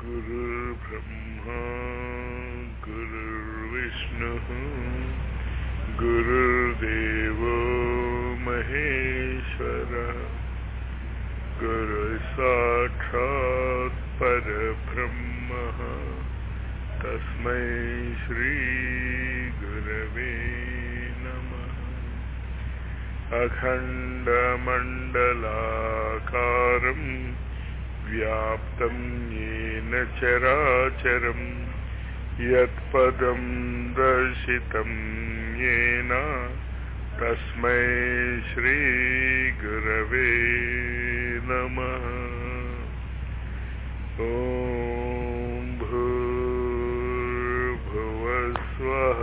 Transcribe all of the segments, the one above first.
गुरुर्ब्रह्मा गुरुर्विष्णुः गुरुर्देवो महेश्वरः गुरुसाक्षात् परब्रह्मः तस्मै श्रीगुरवे नमः अखण्डमण्डलाकारम् व्याप्तं येन चराचरम् यत्पदं दर्शितं येन तस्मै श्रीगुरवे नमः ॐ भूर्भुवस्वः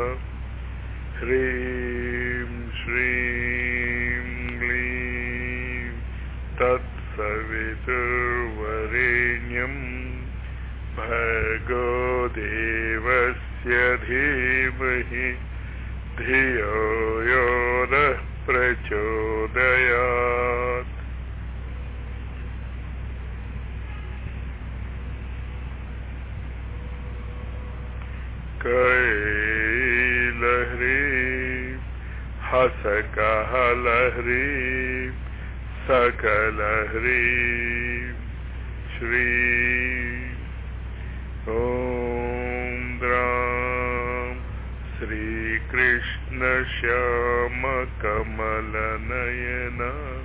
ह्रीं श्रीं क्लीं तत्सवितुर्वरेण्यम् भर्गो देवस्य धीमहि धियो यो नः प्रचोदयात् कैलह्री हसकहलह्री सकलह्री श्री ॐ द्रां श्रीकृष्णश्यामकमलनयन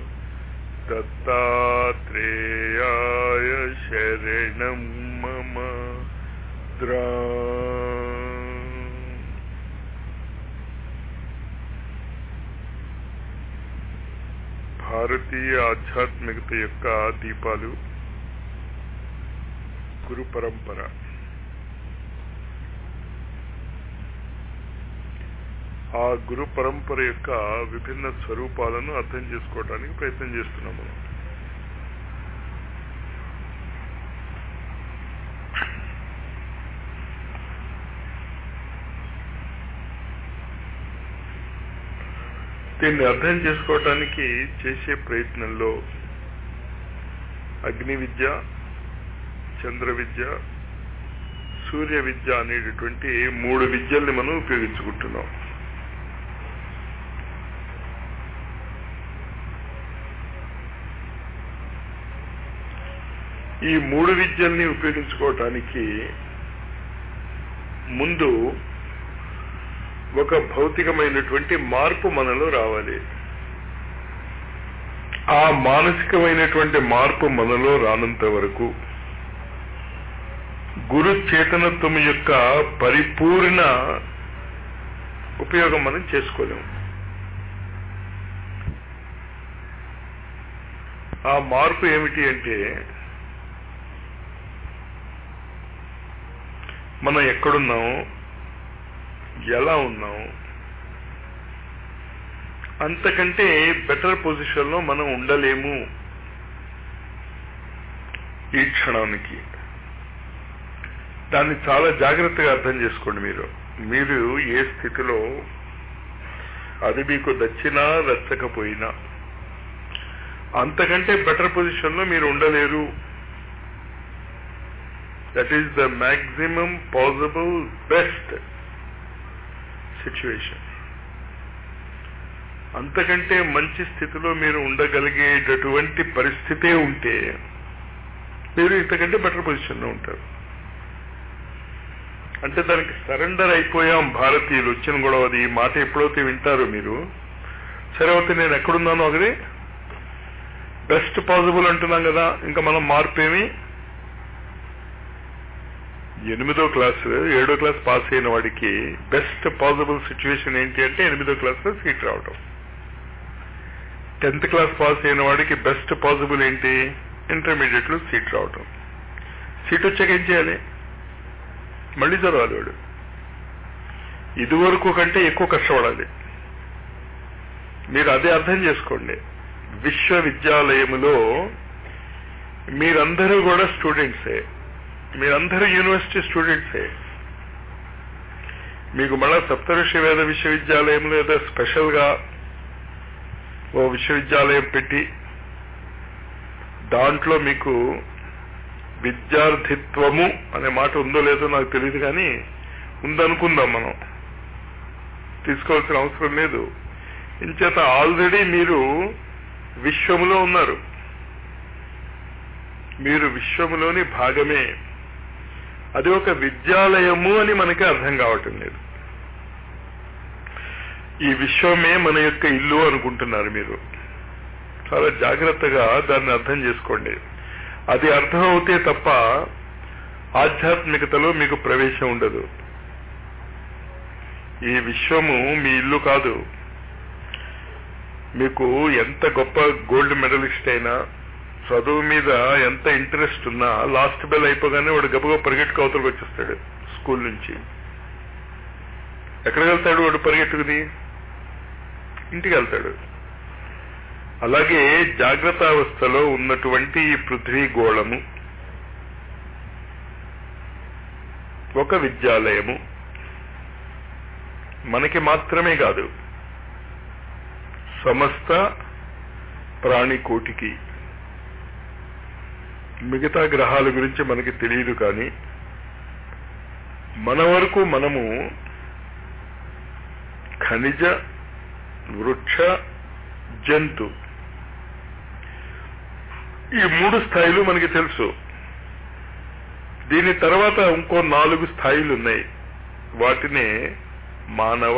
दत्तात्रेयाय शरणं मम द्रा భారతీయ ఆధ్యాత్మికత యొక్క దీపాలు గురు పరంపర ఆ గురు పరంపర యొక్క విభిన్న స్వరూపాలను అర్థం చేసుకోవడానికి ప్రయత్నం చేస్తున్నాం మనం దీన్ని అర్థం చేసుకోవటానికి చేసే ప్రయత్నంలో అగ్ని విద్య చంద్ర విద్య సూర్య విద్య అనేటటువంటి మూడు విద్యల్ని మనం ఉపయోగించుకుంటున్నాం ఈ మూడు విద్యల్ని ఉపయోగించుకోవటానికి ముందు ఒక భౌతికమైనటువంటి మార్పు మనలో రావాలి ఆ మానసికమైనటువంటి మార్పు మనలో రానంత వరకు గురు చేతనత్వం యొక్క పరిపూర్ణ ఉపయోగం మనం చేసుకోలేము ఆ మార్పు ఏమిటి అంటే మనం ఎక్కడున్నాం ఎలా ఉన్నాం అంతకంటే బెటర్ పొజిషన్లో మనం ఉండలేము ఈ క్షణానికి దాన్ని చాలా జాగ్రత్తగా అర్థం చేసుకోండి మీరు మీరు ఏ స్థితిలో అది మీకు దచ్చినా రచ్చకపోయినా అంతకంటే బెటర్ పొజిషన్లో మీరు ఉండలేరు that is the maximum possible best situation అంతకంటే మంచి స్థితిలో మీరు ఉండగలిగేటటువంటి పరిస్థితే ఉంటే మీరు ఇంతకంటే బెటర్ పొజిషన్లో ఉంటారు అంటే దానికి సరెండర్ అయిపోయాం భారతీయులు వచ్చిన గొడవ అది ఈ మాట ఎప్పుడైతే వింటారు మీరు సరే అయితే నేను ఎక్కడున్నానో అది బెస్ట్ పాసిబుల్ అంటున్నాం కదా ఇంకా మనం మార్పేమి ఎనిమిదో క్లాస్ ఏడో క్లాస్ పాస్ అయిన వాడికి బెస్ట్ పాసిబుల్ సిచ్యువేషన్ ఏంటి అంటే ఎనిమిదో క్లాస్ లో సీట్ రావడం టెన్త్ క్లాస్ పాస్ అయిన వాడికి బెస్ట్ పాసిబుల్ ఏంటి ఇంటర్మీడియట్ లో సీట్ రావడం సీట్ వచ్చాక ఏం చేయాలి మళ్ళీ చదవాలి వాడు ఇదివరకు కంటే ఎక్కువ కష్టపడాలి మీరు అదే అర్థం చేసుకోండి విశ్వవిద్యాలయములో మీరందరూ కూడా స్టూడెంట్సే మీరందరూ యూనివర్సిటీ స్టూడెంట్సే మీకు మళ్ళా సప్తఋషి వేద విశ్వవిద్యాలయంలో ఏదో స్పెషల్గా ఓ విశ్వవిద్యాలయం పెట్టి దాంట్లో మీకు విద్యార్థిత్వము అనే మాట ఉందో లేదో నాకు తెలియదు కానీ ఉందనుకుందాం మనం తీసుకోవాల్సిన అవసరం లేదు ఇంచేత ఆల్రెడీ మీరు విశ్వములో ఉన్నారు మీరు విశ్వములోని భాగమే అది ఒక విద్యాలయము అని మనకి అర్థం కావటం లేదు ఈ విశ్వమే మన యొక్క ఇల్లు అనుకుంటున్నారు మీరు చాలా జాగ్రత్తగా దాన్ని అర్థం చేసుకోండి అది అర్థం అవుతే తప్ప ఆధ్యాత్మికతలో మీకు ప్రవేశం ఉండదు ఈ విశ్వము మీ ఇల్లు కాదు మీకు ఎంత గొప్ప గోల్డ్ మెడలిస్ట్ అయినా చదువు మీద ఎంత ఇంట్రెస్ట్ ఉన్నా లాస్ట్ బెల్ అయిపోగానే వాడు గబగబ పరిగెట్టుకు అవతలకు వచ్చేస్తాడు స్కూల్ నుంచి ఎక్కడికి వెళ్తాడు వాడు పరిగెట్టుకుని ఇంటికి వెళ్తాడు అలాగే జాగ్రత్తావస్థలో ఉన్నటువంటి ఈ పృథ్వీ గోళము ఒక విద్యాలయము మనకి మాత్రమే కాదు సమస్త ప్రాణికోటికి మిగతా గ్రహాల గురించి మనకి తెలియదు కానీ మన వరకు మనము ఖనిజ వృక్ష జంతు ఈ మూడు స్థాయిలు మనకి తెలుసు దీని తర్వాత ఇంకో నాలుగు స్థాయిలు ఉన్నాయి వాటినే మానవ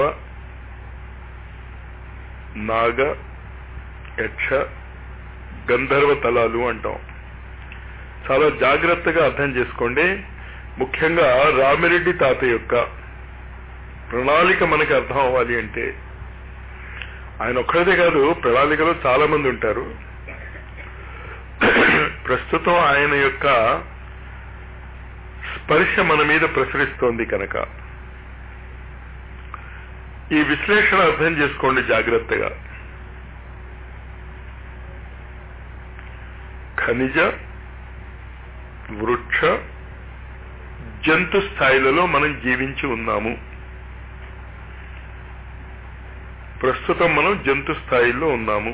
నాగ యక్ష గంధర్వ తలాలు అంటాం చాలా జాగ్రత్తగా అర్థం చేసుకోండి ముఖ్యంగా రామిరెడ్డి తాత యొక్క ప్రణాళిక మనకి అర్థం అవ్వాలి అంటే ఆయన ఒక్కడే కాదు ప్రణాళికలో చాలా మంది ఉంటారు ప్రస్తుతం ఆయన యొక్క స్పర్శ మన మీద ప్రసరిస్తోంది కనుక ఈ విశ్లేషణ అర్థం చేసుకోండి జాగ్రత్తగా ఖనిజ వృక్ష జంతు స్థాయిలలో మనం జీవించి ఉన్నాము ప్రస్తుతం మనం జంతు స్థాయిలో ఉన్నాము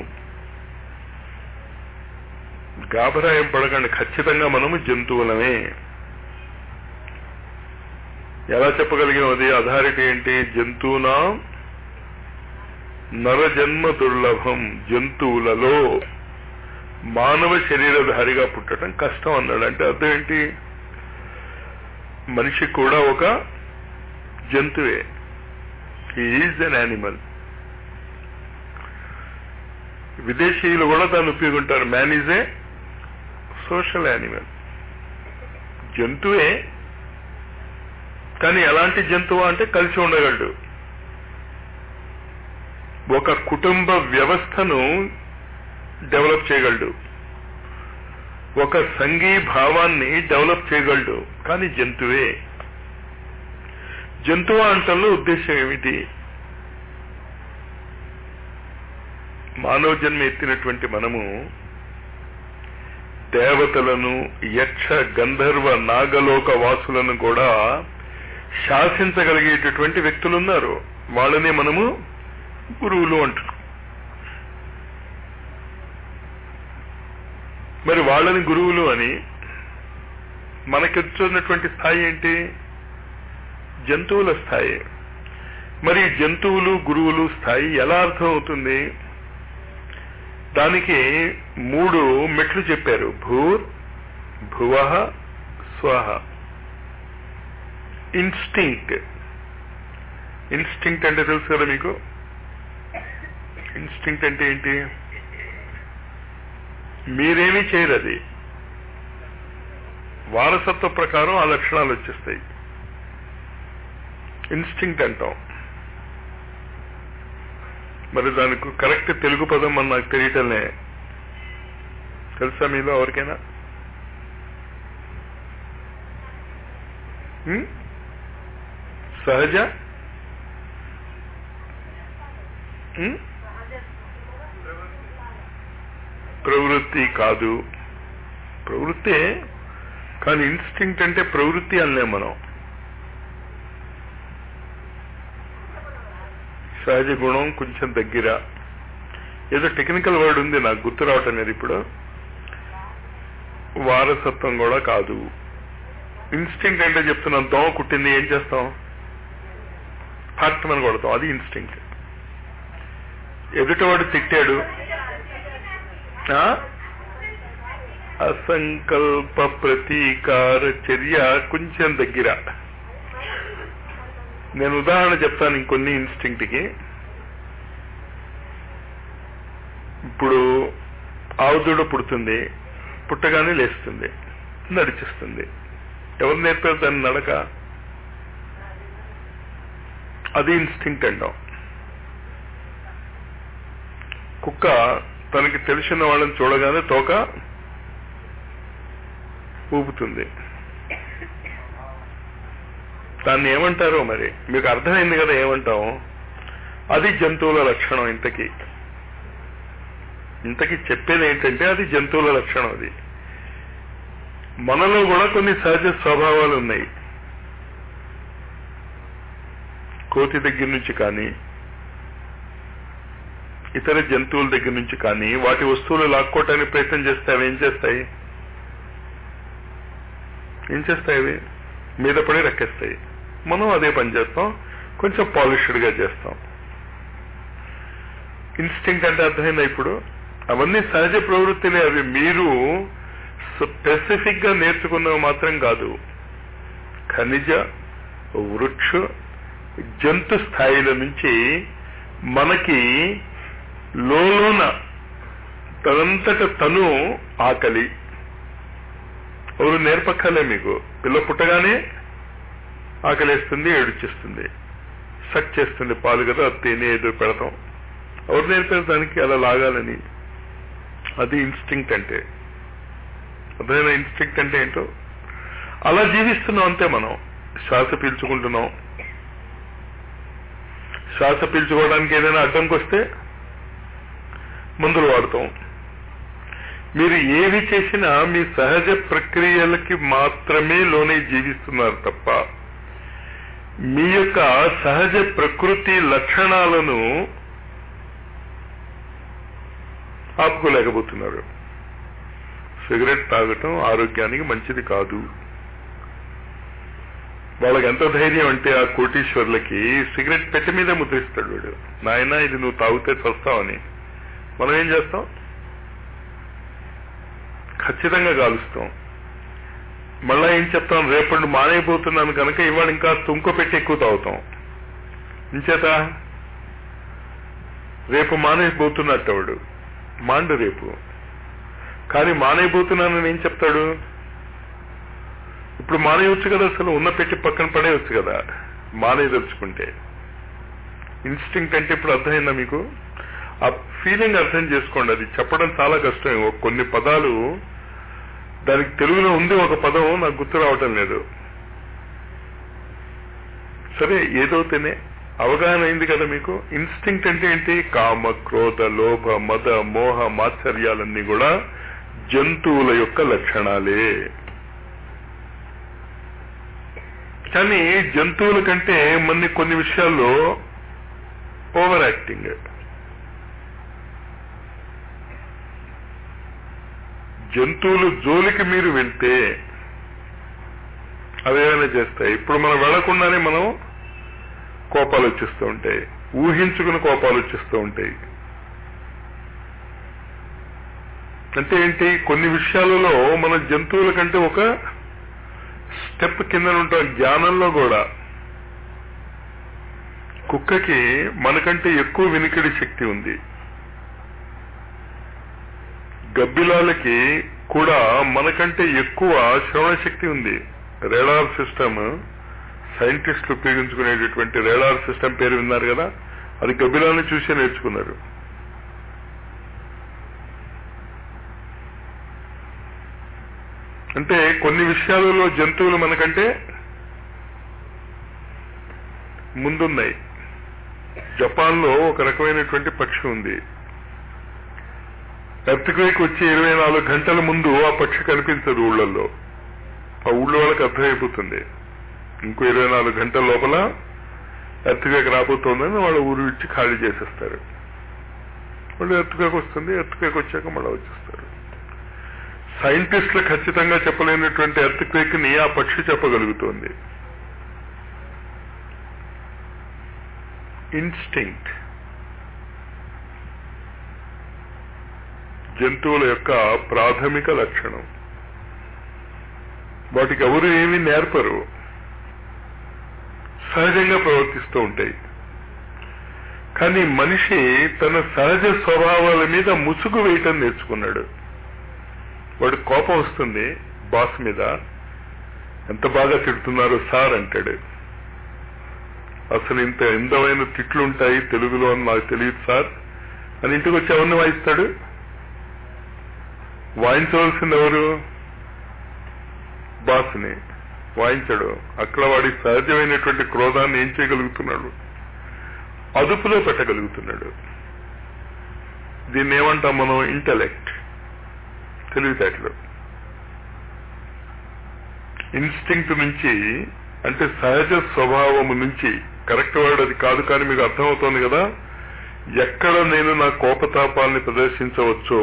గాభరాయం పడకండి ఖచ్చితంగా మనము జంతువులమే ఎలా చెప్పగలిగాం అది అథారిటీ ఏంటి జంతువునా నరజన్మ దుర్లభం జంతువులలో మానవ శరీరధారిగా పుట్టడం కష్టం అన్నాడు అంటే అర్థం ఏంటి మనిషి కూడా ఒక జంతువే ఈజ్ అన్ యానిమల్ విదేశీయులు కూడా దాన్ని ఉపయోగింటారు man is a social animal జంతువే కానీ ఎలాంటి జంతువు అంటే కలిసి ఉండగలడు ఒక కుటుంబ వ్యవస్థను డెవలప్ చేయగలడు ఒక సంఘీ భావాన్ని డెవలప్ చేయగలడు కానీ జంతువే జంతువు అంటల్లో ఉద్దేశం ఏమిటి మానవ జన్మ ఎత్తినటువంటి మనము దేవతలను యక్ష గంధర్వ నాగలోక వాసులను కూడా శాసించగలిగేటటువంటి వ్యక్తులు ఉన్నారు వాళ్ళని మనము గురువులు అంటున్నాం మరి వాళ్ళని గురువులు అని మనకొచ్చున్నటువంటి స్థాయి ఏంటి జంతువుల స్థాయి మరి జంతువులు గురువులు స్థాయి ఎలా అర్థం అవుతుంది దానికి మూడు మెట్లు చెప్పారు భూర్ భువ స్వహ ఇన్స్టింక్ట్ ఇన్స్టింక్ట్ అంటే తెలుసు కదా మీకు ఇన్స్టింక్ట్ అంటే ఏంటి మీరేమీ చేయరు అది వారసత్వ ప్రకారం ఆ లక్షణాలు వచ్చేస్తాయి ఇన్స్టింక్ట్ అంటాం మరి దానికి కరెక్ట్ తెలుగు పదం మన నాకు తెలియటంలే తెలుసా మీలో ఎవరికైనా ఉం? సహజ ఉం? ప్రవృత్తి కాదు ప్రవృత్తే కానీ ఇన్స్టింక్ట్ అంటే ప్రవృత్తి అనలేం మనం సహజ గుణం కొంచెం దగ్గర ఏదో టెక్నికల్ వర్డ్ ఉంది నాకు గుర్తు రావటం లేదు ఇప్పుడు వారసత్వం కూడా కాదు ఇన్స్టింక్ట్ అంటే చెప్తున్నాం దోమ కుట్టింది ఏం చేస్తాం ఫాక్ట్ మనం కొడతాం అది ఇన్స్టింక్ట్ ఎదుటివాడు తిట్టాడు ఆ? అసంకల్ప ప్రతీకార చర్య కొంచెం దగ్గర నేను ఉదాహరణ చెప్తాను ఇంకొన్ని ఇన్స్టింక్ట్ కి ఇప్పుడు ఆవుదూడ పుడుతుంది పుట్టగానే లేస్తుంది నడిచిస్తుంది ఎవరు నేర్పారు దాన్ని నడక అది ఇన్స్టింక్ట్ అంటాం కుక్క తనకి తెలిసిన వాళ్ళని చూడగానే తోక ఊపుతుంది దాన్ని ఏమంటారో మరి మీకు అర్థమైంది కదా ఏమంటాం అది జంతువుల లక్షణం ఇంతకీ ఇంతకీ చెప్పేది ఏంటంటే అది జంతువుల లక్షణం అది మనలో కూడా కొన్ని సహజ స్వభావాలు ఉన్నాయి కోతి దగ్గర నుంచి కానీ ఇతర జంతువుల దగ్గర నుంచి కానీ వాటి వస్తువులు లాక్కోవటానికి ప్రయత్నం చేస్తే అవి ఏం చేస్తాయి ఏం చేస్తాయి అవి మీద పడి రెక్కేస్తాయి మనం అదే పని చేస్తాం కొంచెం పాలిష్డ్ గా చేస్తాం ఇన్స్టింక్ట్ అంటే అర్థమైందా ఇప్పుడు అవన్నీ సహజ ప్రవృత్తిలే అవి మీరు స్పెసిఫిక్ గా నేర్చుకున్నవి మాత్రం కాదు ఖనిజ వృక్ష జంతు స్థాయిల నుంచి మనకి లోన తనంతట తను ఆకలి ఎవరు నేర్పక్కలే మీకు పిల్ల పుట్టగానే ఆకలేస్తుంది ఏడుచేస్తుంది సక్ చేస్తుంది పాలు కదా అది తిని ఎదురు పెడతాం ఎవరు నేర్పారు దానికి అలా లాగాలని అది ఇన్స్టింక్ట్ అంటే అదైనా ఇన్స్టింక్ట్ అంటే ఏంటో అలా జీవిస్తున్నాం అంతే మనం శ్వాస పీల్చుకుంటున్నాం శ్వాస పీల్చుకోవడానికి ఏదైనా అడ్డంకి వస్తే మందులు వాడతాం మీరు ఏవి చేసినా మీ సహజ ప్రక్రియలకి మాత్రమే లోనే జీవిస్తున్నారు తప్ప మీ యొక్క సహజ ప్రకృతి లక్షణాలను ఆపుకోలేకపోతున్నారు సిగరెట్ తాగటం ఆరోగ్యానికి మంచిది కాదు వాళ్ళకి ఎంత ధైర్యం అంటే ఆ కోటీశ్వర్లకి సిగరెట్ పెట్టె మీదే ముద్రిస్తాడు వాడు నాయన ఇది నువ్వు తాగితే చస్తావని మనం ఏం చేస్తాం ఖచ్చితంగా కాలుస్తాం మళ్ళా ఏం చెప్తాం రేపటి మానేయబోతున్నాను కనుక ఇవాళ ఇంకా తుంక పెట్టి ఎక్కువ తాగుతాం ఇంచేత రేపు మానేయబోతున్నట్టు వాడు మాండు రేపు కానీ మానేయబోతున్నానని ఏం చెప్తాడు ఇప్పుడు మానేయవచ్చు కదా అసలు ఉన్న పెట్టి పక్కన పడేయచ్చు కదా మానేయదలుచుకుంటే ఇన్స్టింక్ట్ అంటే ఇప్పుడు అర్థమైందా మీకు ఆ ఫీలింగ్ అర్థం చేసుకోండి అది చెప్పడం చాలా కష్టం ఒక కొన్ని పదాలు దానికి తెలుగులో ఉంది ఒక పదం నాకు గుర్తు రావటం లేదు సరే ఏదైతేనే అవగాహన అయింది కదా మీకు ఇన్స్టింక్ట్ అంటే ఏంటి కామ క్రోధ లోభ మద మోహ మాత్సర్యాలన్నీ కూడా జంతువుల యొక్క లక్షణాలే కానీ జంతువుల కంటే మన కొన్ని విషయాల్లో ఓవర్ యాక్టింగ్ జంతువులు జోలికి మీరు వెళ్తే అవేమైనా చేస్తాయి ఇప్పుడు మనం వెళ్లకుండానే మనం కోపాలు వచ్చేస్తూ ఉంటాయి ఊహించుకుని కోపాలు వచ్చేస్తూ ఉంటాయి అంటే ఏంటి కొన్ని విషయాలలో మన జంతువుల కంటే ఒక స్టెప్ కింద ఉంటాం జ్ఞానంలో కూడా కుక్కకి మనకంటే ఎక్కువ వినికిడి శక్తి ఉంది గబ్బిలాలకి కూడా మనకంటే ఎక్కువ శ్రవణ శక్తి ఉంది రేడార్ సిస్టమ్ సైంటిస్టులు ఉపయోగించుకునేటటువంటి రేడార్ సిస్టమ్ పేరు విన్నారు కదా అది గబ్బిలాలను చూసే నేర్చుకున్నారు అంటే కొన్ని విషయాలలో జంతువులు మనకంటే ముందున్నాయి జపాన్ లో ఒక రకమైనటువంటి పక్షి ఉంది ఎర్త్క్వేక్ వచ్చి ఇరవై నాలుగు గంటల ముందు ఆ పక్షి కనిపించదు ఊళ్ళల్లో ఆ ఊళ్ళో వాళ్ళకి అర్థమైపోతుంది ఇంకో ఇరవై నాలుగు గంటల లోపల ఎర్త్క్వేక్ రాబోతోందని వాళ్ళు ఊరు ఇచ్చి ఖాళీ చేసేస్తారు వాళ్ళు ఎర్త్క్వేక్ వస్తుంది ఎర్త్క్వేక్ వచ్చాక మళ్ళీ వచ్చేస్తారు సైంటిస్టులు ఖచ్చితంగా చెప్పలేనటువంటి ఎర్త్ క్వేక్ ని ఆ పక్షి చెప్పగలుగుతోంది ఇన్స్టింక్ట్ జంతువుల యొక్క ప్రాథమిక లక్షణం వాటికి ఎవరు ఏమీ నేర్పరు సహజంగా ప్రవర్తిస్తూ ఉంటాయి కానీ మనిషి తన సహజ స్వభావాల మీద ముసుగు వేయటం నేర్చుకున్నాడు వాడు కోపం వస్తుంది బాస్ మీద ఎంత బాగా తిడుతున్నారు సార్ అంటాడు అసలు ఇంత ఎందమైన తిట్లుంటాయి తెలుగులో అని నాకు తెలియదు సార్ అని ఇంటికి వచ్చి ఎవరిని వాయిస్తాడు వాయించవలసింది ఎవరు బాస్ని వాయించడు అక్కడ వాడి సహజమైనటువంటి క్రోధాన్ని ఏం చేయగలుగుతున్నాడు అదుపులో పెట్టగలుగుతున్నాడు దీన్ని ఏమంటాం మనం ఇంటలెక్ట్ తెలివితేటలు ఇన్స్టింక్ట్ నుంచి అంటే సహజ స్వభావము నుంచి కరెక్ట్ వర్డ్ అది కాదు కానీ మీకు అర్థమవుతోంది కదా ఎక్కడ నేను నా కోపతాపాలని ప్రదర్శించవచ్చో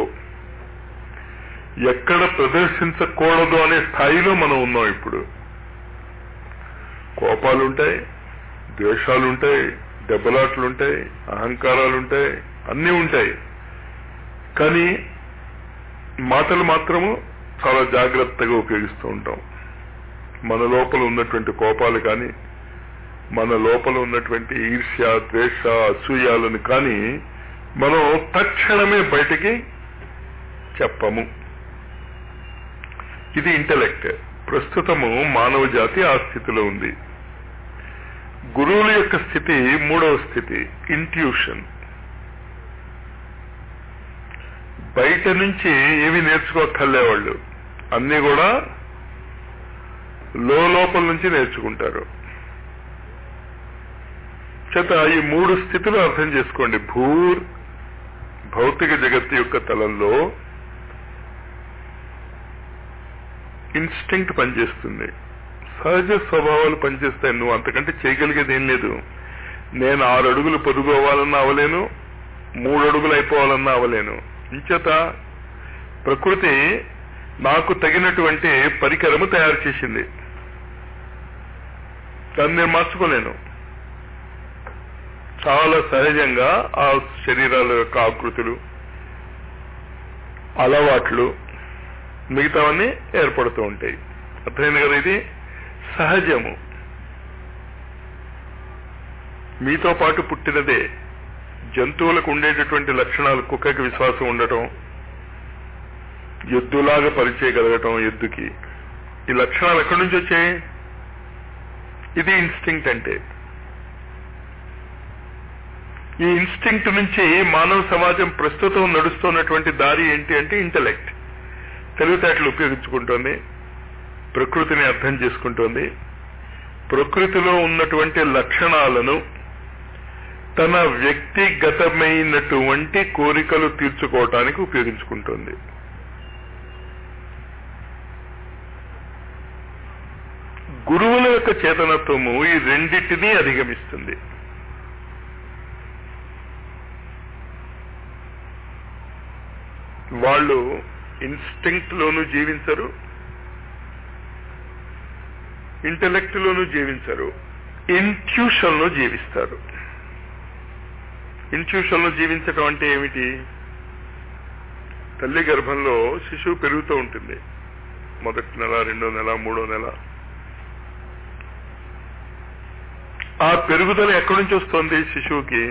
ఎక్కడ ప్రదర్శించకూడదు అనే స్థాయిలో మనం ఉన్నాం ఇప్పుడు కోపాలుంటాయి ద్వేషాలుంటాయి దెబ్బలాట్లుంటాయి అహంకారాలుంటాయి అన్నీ ఉంటాయి కానీ మాటలు మాత్రము చాలా జాగ్రత్తగా ఉపయోగిస్తూ ఉంటాం మన లోపల ఉన్నటువంటి కోపాలు కానీ మన లోపల ఉన్నటువంటి ఈర్ష్య ద్వేష అసూయాలను కానీ మనం తక్షణమే బయటికి చెప్పము ఇది ఇంటలెక్ట్ ప్రస్తుతము మానవ జాతి ఆ స్థితిలో ఉంది గురువుల యొక్క స్థితి మూడవ స్థితి ఇంట్యూషన్ బయట నుంచి ఏవి నేర్చుకోక్కర్లేవాళ్ళు అన్ని కూడా లోపల నుంచి నేర్చుకుంటారు చేత ఈ మూడు స్థితులు అర్థం చేసుకోండి భూర్ భౌతిక జగత్తు యొక్క తలంలో ఇన్స్టింక్ట్ పనిచేస్తుంది సహజ స్వభావాలు పనిచేస్తాయి నువ్వు అంతకంటే చేయగలిగేది ఏం లేదు నేను ఆరు అడుగులు పొదుగోవాలన్నా అవలేను మూడు అడుగులు అయిపోవాలన్నా అవలేను ఇంచేత ప్రకృతి నాకు తగినటువంటి పరికరము తయారు చేసింది దాన్ని నేను మార్చుకోలేను చాలా సహజంగా ఆ శరీరాల యొక్క ఆకృతులు అలవాట్లు మిగతావన్నీ ఏర్పడుతూ ఉంటాయి అర్థమైంది కదా ఇది సహజము మీతో పాటు పుట్టినదే జంతువులకు ఉండేటటువంటి లక్షణాలు కుక్కకి విశ్వాసం ఉండటం ఎద్దులాగా పరిచయగలగటం ఎద్దుకి ఈ లక్షణాలు ఎక్కడి నుంచి వచ్చాయి ఇది ఇన్స్టింక్ట్ అంటే ఈ ఇన్స్టింక్ట్ నుంచి మానవ సమాజం ప్రస్తుతం నడుస్తున్నటువంటి దారి ఏంటి అంటే ఇంటలెక్ట్ తెలివితేటలు ఉపయోగించుకుంటోంది ప్రకృతిని అర్థం చేసుకుంటోంది ప్రకృతిలో ఉన్నటువంటి లక్షణాలను తన వ్యక్తిగతమైనటువంటి కోరికలు తీర్చుకోవటానికి ఉపయోగించుకుంటోంది గురువుల యొక్క చేతనత్వము ఈ రెండింటినీ అధిగమిస్తుంది వాళ్ళు ఇన్స్టింక్ట్ లోనూ జీవించరు ఇంటలెక్ట్ లోనూ జీవించరు ఇంట్యూషన్ లో జీవిస్తారు ఇంట్యూషన్ లో జీవించటం అంటే ఏమిటి తల్లి గర్భంలో శిశువు పెరుగుతూ ఉంటుంది మొదటి నెల రెండో నెల మూడో నెల ఆ పెరుగుదల ఎక్కడి నుంచి వస్తుంది శిశువుకి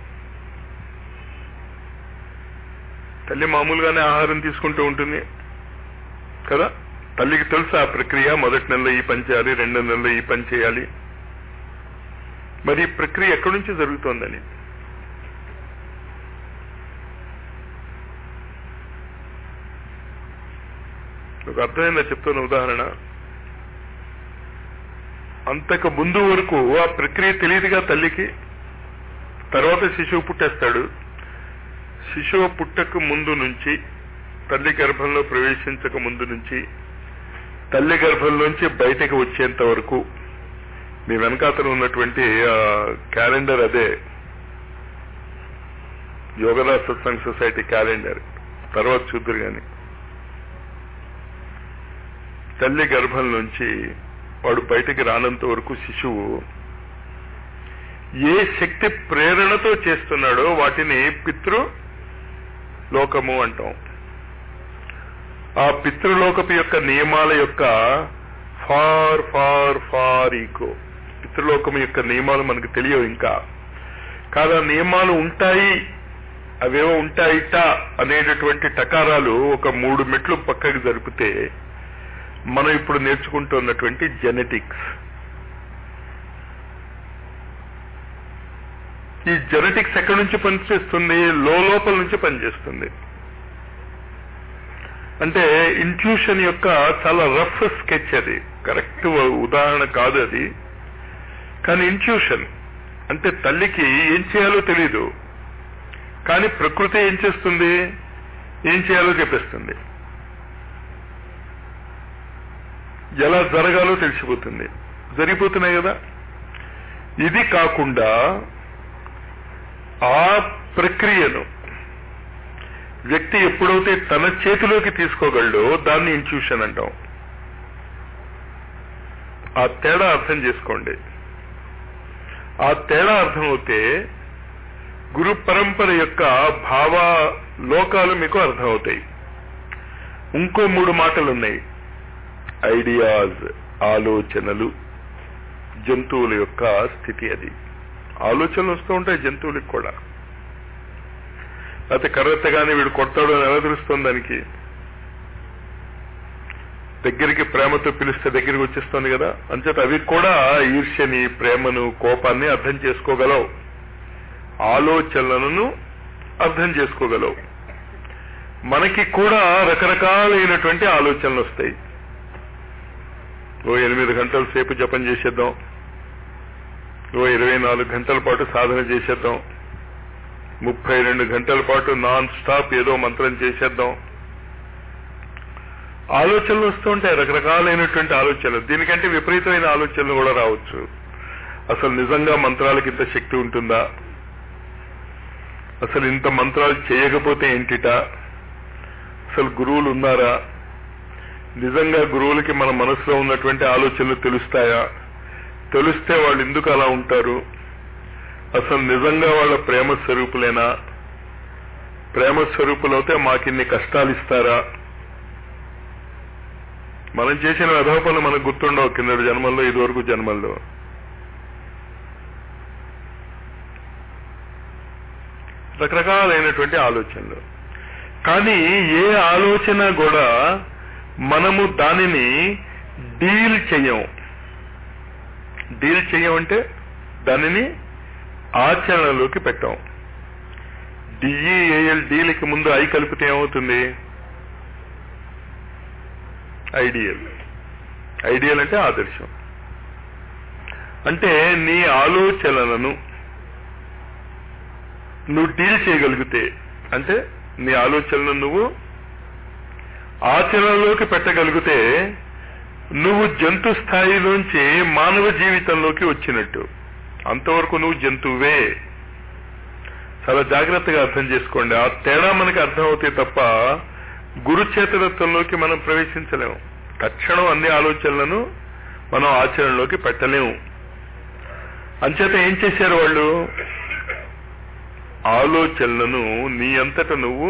తల్లి మామూలుగానే ఆహారం తీసుకుంటూ ఉంటుంది కదా తల్లికి తెలుసు ఆ ప్రక్రియ మొదటి నెలలో ఈ పని చేయాలి రెండో నెలలో ఈ పని చేయాలి మరి ఈ ప్రక్రియ ఎక్కడి నుంచి జరుగుతోందని ఒక అర్థమైందా చెప్తున్న ఉదాహరణ అంతకు ముందు వరకు ఆ ప్రక్రియ తెలియదుగా తల్లికి తర్వాత శిశువు పుట్టేస్తాడు శిశువు పుట్టక ముందు నుంచి తల్లి గర్భంలో ప్రవేశించక ముందు నుంచి తల్లి గర్భంలోంచి బయటకు వచ్చేంత వరకు మీ వెనకాతలు ఉన్నటువంటి క్యాలెండర్ అదే యోగదాస్ సత్సంగ్ సొసైటీ క్యాలెండర్ తర్వాత చూద్దరు కానీ తల్లి గర్భం నుంచి వాడు బయటికి రానంత వరకు శిశువు ఏ శక్తి ప్రేరణతో చేస్తున్నాడో వాటిని పితృ లోకము అంటాం ఆ పితృలోకపు యొక్క నియమాల యొక్క ఫార్ ఫార్ ఫార్ ఈకో పితృలోకం యొక్క నియమాలు మనకు తెలియవు ఇంకా కాదా నియమాలు ఉంటాయి అవేవో ఉంటాయిట అనేటటువంటి టకారాలు ఒక మూడు మెట్లు పక్కకి జరిపితే మనం ఇప్పుడు నేర్చుకుంటున్నటువంటి జెనెటిక్స్ ఈ జెనెటిక్స్ ఎక్కడి నుంచి పనిచేస్తుంది లోపల నుంచి పనిచేస్తుంది అంటే ఇంట్యూషన్ యొక్క చాలా రఫ్ స్కెచ్ అది కరెక్ట్ ఉదాహరణ కాదు అది కానీ ఇంట్యూషన్ అంటే తల్లికి ఏం చేయాలో తెలీదు కానీ ప్రకృతి ఏం చేస్తుంది ఏం చేయాలో చెప్పేస్తుంది ఎలా జరగాలో తెలిసిపోతుంది జరిగిపోతున్నాయి కదా ఇది కాకుండా ఆ ప్రక్రియను వ్యక్తి ఎప్పుడైతే తన చేతిలోకి తీసుకోగలడో దాన్ని ఇంట్యూషన్ అంటాం ఆ తేడా అర్థం చేసుకోండి ఆ తేడా అర్థమవుతే గురు పరంపర యొక్క భావ లోకాలు మీకు అర్థమవుతాయి ఇంకో మూడు మాటలు ఉన్నాయి ఐడియాస్ ఆలోచనలు జంతువుల యొక్క స్థితి అది ఆలోచనలు వస్తూ ఉంటాయి జంతువులకు కూడా అయితే కర్రెత్తగానే వీడు కొడతాడు అని ఎలా తెలుస్తుంది దానికి దగ్గరికి ప్రేమతో పిలిస్తే దగ్గరికి వచ్చేస్తుంది కదా అంచేత అవి కూడా ఈర్ష్యని ప్రేమను కోపాన్ని అర్థం చేసుకోగలవు ఆలోచనలను అర్థం చేసుకోగలవు మనకి కూడా రకరకాలైనటువంటి ఆలోచనలు వస్తాయి ఓ ఎనిమిది గంటల సేపు జపం చేసేద్దాం ఓ ఇరవై నాలుగు గంటల పాటు సాధన చేసేద్దాం ముప్పై రెండు గంటల పాటు నాన్ స్టాప్ ఏదో మంత్రం చేసేద్దాం ఆలోచనలు వస్తూ ఉంటాయి రకరకాలైనటువంటి ఆలోచనలు దీనికంటే విపరీతమైన ఆలోచనలు కూడా రావచ్చు అసలు నిజంగా మంత్రాలకి ఇంత శక్తి ఉంటుందా అసలు ఇంత మంత్రాలు చేయకపోతే ఏంటిట అసలు గురువులు ఉన్నారా నిజంగా గురువులకి మన మనసులో ఉన్నటువంటి ఆలోచనలు తెలుస్తాయా తెలిస్తే వాళ్ళు ఎందుకు అలా ఉంటారు అసలు నిజంగా వాళ్ళ ప్రేమ స్వరూపులేనా ప్రేమ స్వరూపులైతే మాకిన్ని కష్టాలు ఇస్తారా మనం చేసిన అధోపనులు మనకు గుర్తుండవు కిందటి జన్మల్లో ఇదివరకు జన్మల్లో రకరకాలైనటువంటి ఆలోచనలు కానీ ఏ ఆలోచన కూడా మనము దానిని డీల్ చెయ్యం డీల్ చెయ్యమంటే దానిని ఆచరణలోకి పెట్టాం డిఈఏఎల్ డీలకి ముందు ఐ కలిపితే ఏమవుతుంది ఐడియల్ ఐడియల్ అంటే ఆదర్శం అంటే నీ ఆలోచనలను నువ్వు డీల్ చేయగలిగితే అంటే నీ ఆలోచనలను నువ్వు ఆచరణలోకి పెట్టగలిగితే నువ్వు జంతు స్థాయిలోంచి మానవ జీవితంలోకి వచ్చినట్టు అంతవరకు నువ్వు జంతువే చాలా జాగ్రత్తగా అర్థం చేసుకోండి ఆ తేడా మనకి అర్థమవుతే తప్ప గురుచేతనత్వంలోకి మనం ప్రవేశించలేము తక్షణం అన్ని ఆలోచనలను మనం ఆచరణలోకి పెట్టలేము అంచేత ఏం చేశారు వాళ్ళు ఆలోచనలను నీ అంతట నువ్వు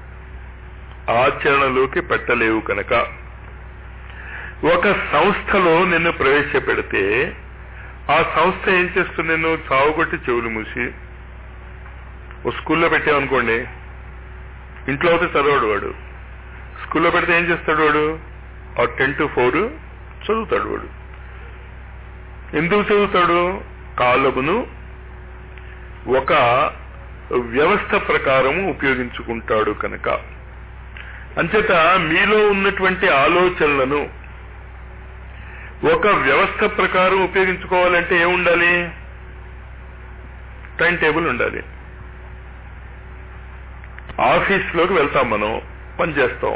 ఆచరణలోకి పెట్టలేవు కనుక ఒక సంస్థలో నిన్ను ప్రవేశపెడితే ఆ సంస్థ ఏం చేస్తుంది నిన్ను చావుగొట్టి చెవులు మూసి ఓ స్కూల్లో పెట్టామనుకోండి ఇంట్లో అయితే చదవడు వాడు స్కూల్లో పెడితే ఏం చేస్తాడు వాడు ఆ టెన్ టు ఫోర్ చదువుతాడు వాడు ఎందుకు చదువుతాడు కాలమును ఒక వ్యవస్థ ప్రకారం ఉపయోగించుకుంటాడు కనుక అంచేత మీలో ఉన్నటువంటి ఆలోచనలను ఒక వ్యవస్థ ప్రకారం ఉపయోగించుకోవాలంటే ఏముండాలి టైం టేబుల్ ఉండాలి ఆఫీస్లోకి వెళ్తాం మనం పని చేస్తాం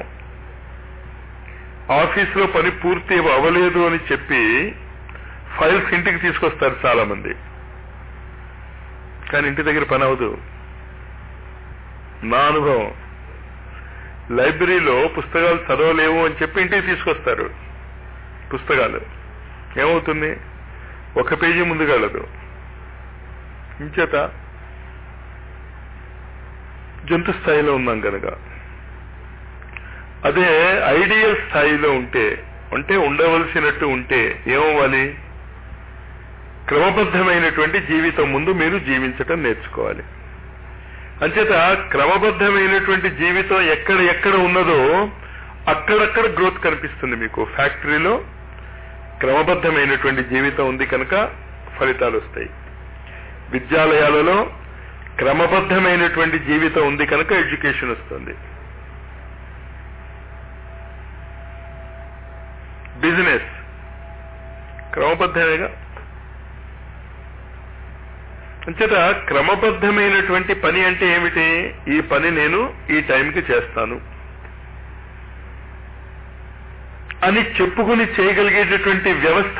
ఆఫీస్లో పని పూర్తి అవ్వలేదు అని చెప్పి ఫైల్స్ ఇంటికి తీసుకొస్తారు చాలా మంది కానీ ఇంటి దగ్గర పని అవదు నా అనుభవం లైబ్రరీలో పుస్తకాలు చదవలేవు అని చెప్పి ఇంటికి తీసుకొస్తారు పుస్తకాలు ఏమవుతుంది ఒక పేజీ ముందుకెళ్ళదు ఇంచేత జంతు స్థాయిలో ఉన్నాం కనుక అదే ఐడియల్ స్థాయిలో ఉంటే అంటే ఉండవలసినట్టు ఉంటే ఏమవ్వాలి క్రమబద్ధమైనటువంటి జీవితం ముందు మీరు జీవించటం నేర్చుకోవాలి అంచేత క్రమబద్ధమైనటువంటి జీవితం ఎక్కడ ఎక్కడ ఉన్నదో అక్కడక్కడ గ్రోత్ కనిపిస్తుంది మీకు ఫ్యాక్టరీలో క్రమబద్ధమైనటువంటి జీవితం ఉంది కనుక ఫలితాలు వస్తాయి విద్యాలయాలలో క్రమబద్ధమైనటువంటి జీవితం ఉంది కనుక ఎడ్యుకేషన్ వస్తుంది బిజినెస్ క్రమబద్ధమేగా అంచేత క్రమబద్ధమైనటువంటి పని అంటే ఏమిటి ఈ పని నేను ఈ టైంకి చేస్తాను అని చెప్పుకుని చేయగలిగేటటువంటి వ్యవస్థ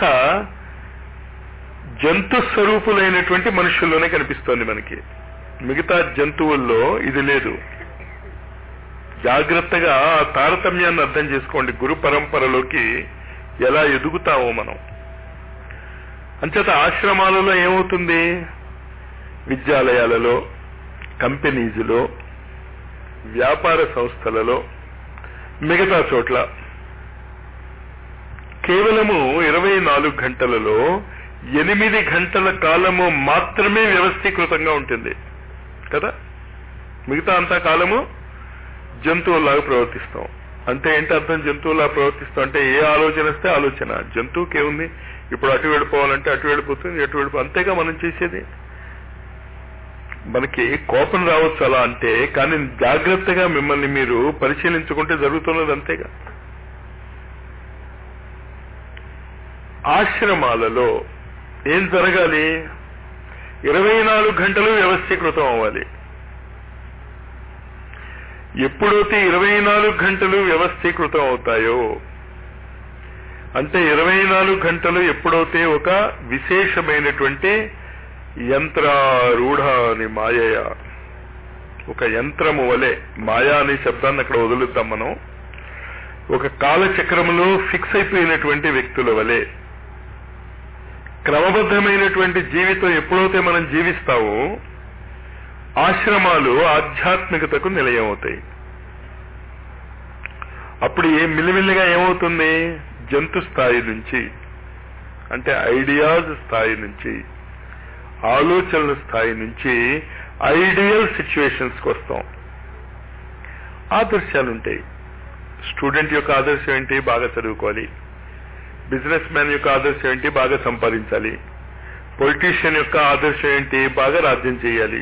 జంతు స్వరూపులైనటువంటి మనుషుల్లోనే కనిపిస్తోంది మనకి మిగతా జంతువుల్లో ఇది లేదు జాగ్రత్తగా ఆ తారతమ్యాన్ని అర్థం చేసుకోండి గురు పరంపరలోకి ఎలా ఎదుగుతామో మనం అంచేత ఆశ్రమాలలో ఏమవుతుంది విద్యాలయాలలో కంపెనీస్లో వ్యాపార సంస్థలలో మిగతా చోట్ల కేవలము ఇరవై నాలుగు గంటలలో ఎనిమిది గంటల కాలము మాత్రమే వ్యవస్థీకృతంగా ఉంటుంది కదా మిగతా అంతా కాలము జంతువులాగా ప్రవర్తిస్తాం అంటే ఏంటి అర్థం జంతువులా ప్రవర్తిస్తాం అంటే ఏ ఆలోచన వస్తే ఆలోచన జంతువుకి ఏముంది ఇప్పుడు అటు వెళ్ళిపోవాలంటే అటు వెళ్ళిపోతుంది ఎటు వెళ్ళిపో అంతేగా మనం చేసేది మనకి కోపం రావచ్చు అలా అంటే కానీ జాగ్రత్తగా మిమ్మల్ని మీరు పరిశీలించుకుంటే జరుగుతున్నది అంతేగా ఆశ్రమాలలో ఏం జరగాలి ఇరవై నాలుగు గంటలు వ్యవస్థీకృతం అవ్వాలి ఎప్పుడైతే ఇరవై నాలుగు గంటలు వ్యవస్థీకృతం అవుతాయో అంటే ఇరవై నాలుగు గంటలు ఎప్పుడైతే ఒక విశేషమైనటువంటి యంత్రారూఢ అని మాయయ ఒక యంత్రము వలె మాయా అనే శబ్దాన్ని అక్కడ వదులుతాం మనం ఒక కాలచక్రములో ఫిక్స్ అయిపోయినటువంటి వ్యక్తుల వలె క్రమబద్ధమైనటువంటి జీవితం ఎప్పుడైతే మనం జీవిస్తామో ఆశ్రమాలు ఆధ్యాత్మికతకు నిలయం అవుతాయి అప్పుడు ఏ మిల్లిమిల్లిగా ఏమవుతుంది జంతు స్థాయి నుంచి అంటే ఐడియాస్ స్థాయి నుంచి ఆలోచనల స్థాయి నుంచి ఐడియల్ సిచ్యువేషన్స్కి వస్తాం ఆదర్శాలు ఉంటాయి స్టూడెంట్ యొక్క ఆదర్శం ఏంటి బాగా చదువుకోవాలి బిజినెస్ మ్యాన్ యొక్క ఆదర్శం ఏంటి బాగా సంపాదించాలి పొలిటీషియన్ యొక్క ఆదర్శం ఏంటి బాగా రాజ్యం చేయాలి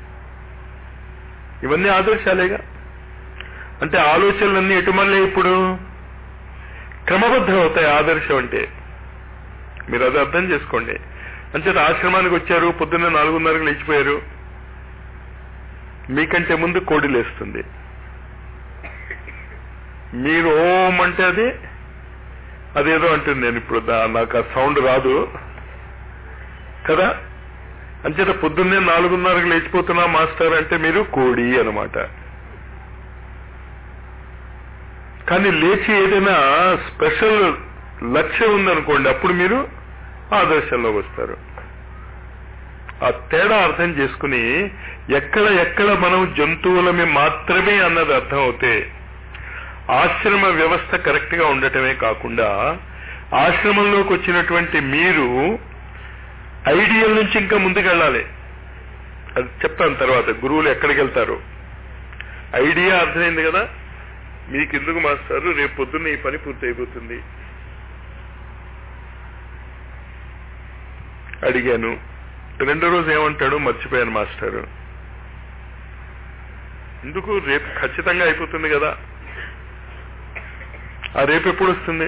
ఇవన్నీ ఆదర్శాలేగా అంటే ఆలోచనలన్నీ ఎటుమల్లే ఇప్పుడు క్రమబద్ధం అవుతాయి ఆదర్శం అంటే మీరు అది అర్థం చేసుకోండి అంచేత ఆశ్రమానికి వచ్చారు పొద్దున్న నాలుగున్నరకు లేచిపోయారు మీకంటే ముందు కోడి లేస్తుంది మీరు ఓం అంటే అది అదేదో అంటుంది నేను ఇప్పుడు దా- నాకు ఆ సౌండ్ రాదు కదా అంచేత పొద్దున్నే నాలుగున్నరకు లేచిపోతున్నా మాస్టర్ అంటే మీరు కోడి అనమాట కానీ లేచి ఏదైనా స్పెషల్ లక్ష్యం ఉందనుకోండి అప్పుడు మీరు ఆదర్శంలోకి వస్తారు ఆ తేడా అర్థం చేసుకుని ఎక్కడ ఎక్కడ మనం జంతువులమే మాత్రమే అన్నది అర్థం అవుతే ఆశ్రమ వ్యవస్థ కరెక్ట్ గా ఉండటమే కాకుండా ఆశ్రమంలోకి వచ్చినటువంటి మీరు ఐడియల్ నుంచి ఇంకా ముందుకెళ్ళాలి అది చెప్తాను తర్వాత గురువులు ఎక్కడికి వెళ్తారు ఐడియా అర్థమైంది కదా మీకు ఎందుకు మాస్టారు రేపు పొద్దున్న ఈ పని పూర్తి అయిపోతుంది అడిగాను రెండో రోజు ఏమంటాడు మర్చిపోయాను మాస్టారు ఎందుకు రేపు ఖచ్చితంగా అయిపోతుంది కదా ఆ రేపు ఎప్పుడు వస్తుంది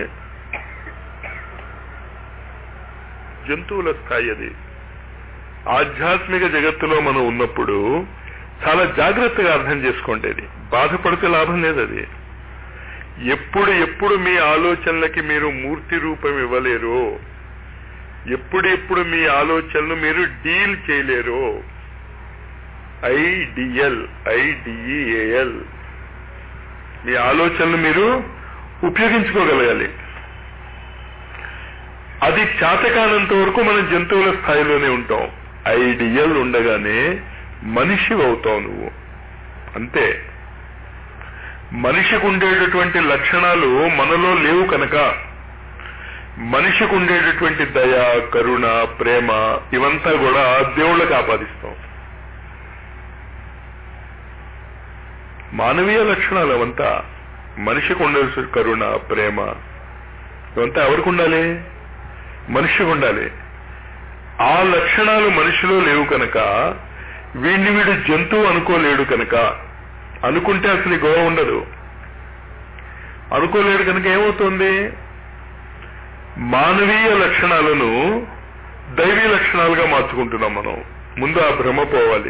జంతువుల స్థాయి అది ఆధ్యాత్మిక జగత్తులో మనం ఉన్నప్పుడు చాలా జాగ్రత్తగా అర్థం చేసుకోండి అది బాధపడితే లాభం లేదు అది ఎప్పుడు ఎప్పుడు మీ ఆలోచనలకి మీరు మూర్తి రూపం ఇవ్వలేరు ఎప్పుడు ఎప్పుడు మీ ఆలోచనలు మీరు డీల్ చేయలేరు ఐడిఎల్ ఐడిఈఏఎల్ మీ ఆలోచనలు మీరు ఉపయోగించుకోగలగాలి అది చేతకానంత వరకు మనం జంతువుల స్థాయిలోనే ఉంటాం ఐడియల్ ఉండగానే మనిషి అవుతావు నువ్వు అంతే మనిషికి ఉండేటటువంటి లక్షణాలు మనలో లేవు కనుక మనిషికి ఉండేటటువంటి దయ కరుణ ప్రేమ ఇవంతా కూడా దేవుళ్ళకి ఆపాదిస్తాం మానవీయ లక్షణాలు అవంతా మనిషికి ఉండాల్సిన కరుణ ప్రేమ ఇవంతా ఎవరికి ఉండాలి మనిషికి ఉండాలి ఆ లక్షణాలు మనిషిలో లేవు కనుక వీడిని వీడు జంతువు అనుకోలేడు కనుక అనుకుంటే అసలు ఈ గొడవ ఉండదు అనుకోలేడు కనుక ఏమవుతుంది మానవీయ లక్షణాలను దైవీ లక్షణాలుగా మార్చుకుంటున్నాం మనం ముందు ఆ భ్రమ పోవాలి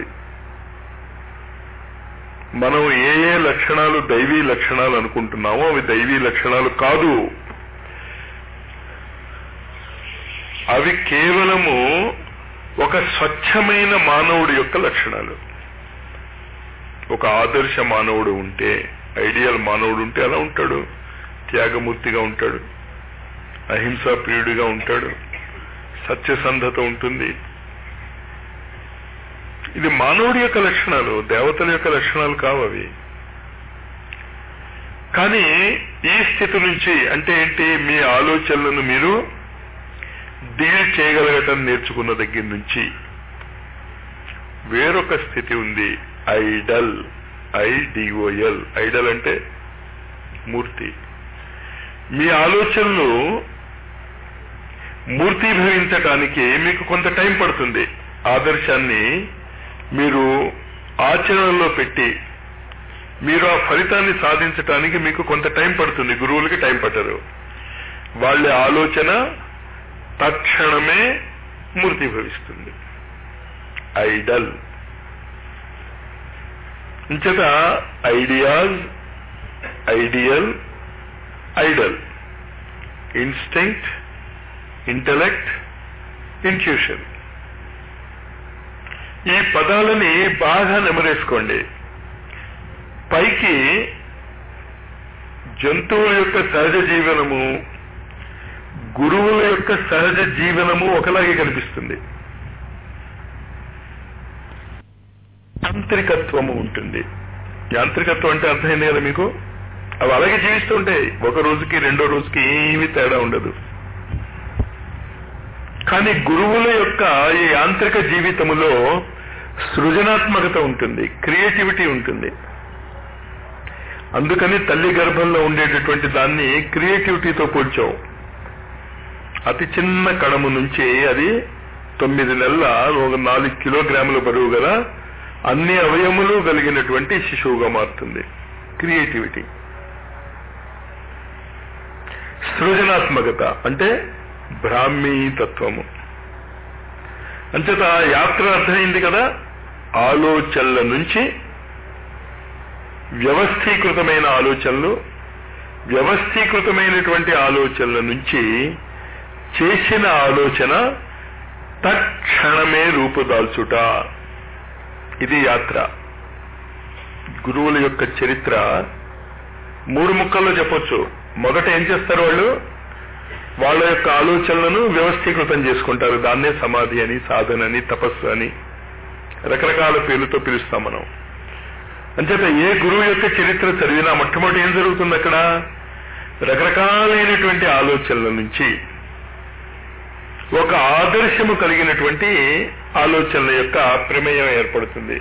మనం ఏ ఏ లక్షణాలు దైవీ లక్షణాలు అనుకుంటున్నామో అవి దైవీ లక్షణాలు కాదు అవి కేవలము ఒక స్వచ్ఛమైన మానవుడి యొక్క లక్షణాలు ఒక ఆదర్శ మానవుడు ఉంటే ఐడియల్ మానవుడు ఉంటే అలా ఉంటాడు త్యాగమూర్తిగా ఉంటాడు అహింసా ప్రియుడిగా ఉంటాడు సత్యసంధత ఉంటుంది ఇది మానవుడి యొక్క లక్షణాలు దేవతల యొక్క లక్షణాలు కావు అవి కానీ ఈ స్థితి నుంచి అంటే ఏంటి మీ ఆలోచనలను మీరు డీల్ చేయగలగటం నేర్చుకున్న దగ్గర నుంచి వేరొక స్థితి ఉంది ఐడల్ ఐడిఓఎల్ ఐడల్ అంటే మూర్తి మీ ఆలోచనలు మూర్తీభవించటానికి మీకు కొంత టైం పడుతుంది ఆదర్శాన్ని మీరు ఆచరణలో పెట్టి మీరు ఆ ఫలితాన్ని సాధించటానికి మీకు కొంత టైం పడుతుంది గురువులకి టైం పట్టరు వాళ్ళ ఆలోచన తక్షణమే మూర్తిభవిస్తుంది ఐడల్ ఇంచేత ideas ideal idol instinct intellect intuition ఈ పదాలని బాగా నెమరేసుకోండి పైకి జంతువుల యొక్క సహజ జీవనము గురువుల యొక్క సహజ జీవనము ఒకలాగే కనిపిస్తుంది యాంత్రికత్వము ఉంటుంది యాంత్రికత్వం అంటే అర్థమైంది కదా మీకు అవి అలాగే జీవిస్తూ ఉంటాయి ఒక రోజుకి రెండో రోజుకి ఏమీ తేడా ఉండదు కానీ గురువుల యొక్క ఈ యాంత్రిక జీవితములో సృజనాత్మకత ఉంటుంది క్రియేటివిటీ ఉంటుంది అందుకని తల్లి గర్భంలో ఉండేటటువంటి దాన్ని క్రియేటివిటీతో పోల్చాం అతి చిన్న కణము నుంచి అది తొమ్మిది నెలల ఒక నాలుగు కిలోగ్రాముల బరువు గల అన్ని అవయములు కలిగినటువంటి శిశువుగా మారుతుంది క్రియేటివిటీ సృజనాత్మకత అంటే బ్రాహ్మీ తత్వము అంచేత యాత్ర అర్థమైంది కదా ఆలోచనల నుంచి వ్యవస్థీకృతమైన ఆలోచనలు వ్యవస్థీకృతమైనటువంటి ఆలోచనల నుంచి చేసిన ఆలోచన తక్షణమే రూపుదాల్చుట ఇది యాత్ర గురువుల యొక్క చరిత్ర మూడు ముక్కల్లో చెప్పొచ్చు మొదట ఏం చేస్తారు వాళ్ళు వాళ్ళ యొక్క ఆలోచనలను వ్యవస్థీకృతం చేసుకుంటారు దాన్నే సమాధి అని సాధన అని తపస్సు అని రకరకాల పేర్లతో పిలుస్తాం మనం అంచేత ఏ గురువు యొక్క చరిత్ర చదివినా మొట్టమొదటి ఏం జరుగుతుంది అక్కడ రకరకాలైనటువంటి ఆలోచనల నుంచి ఒక ఆదర్శము కలిగినటువంటి ఆలోచనల యొక్క ప్రమేయం ఏర్పడుతుంది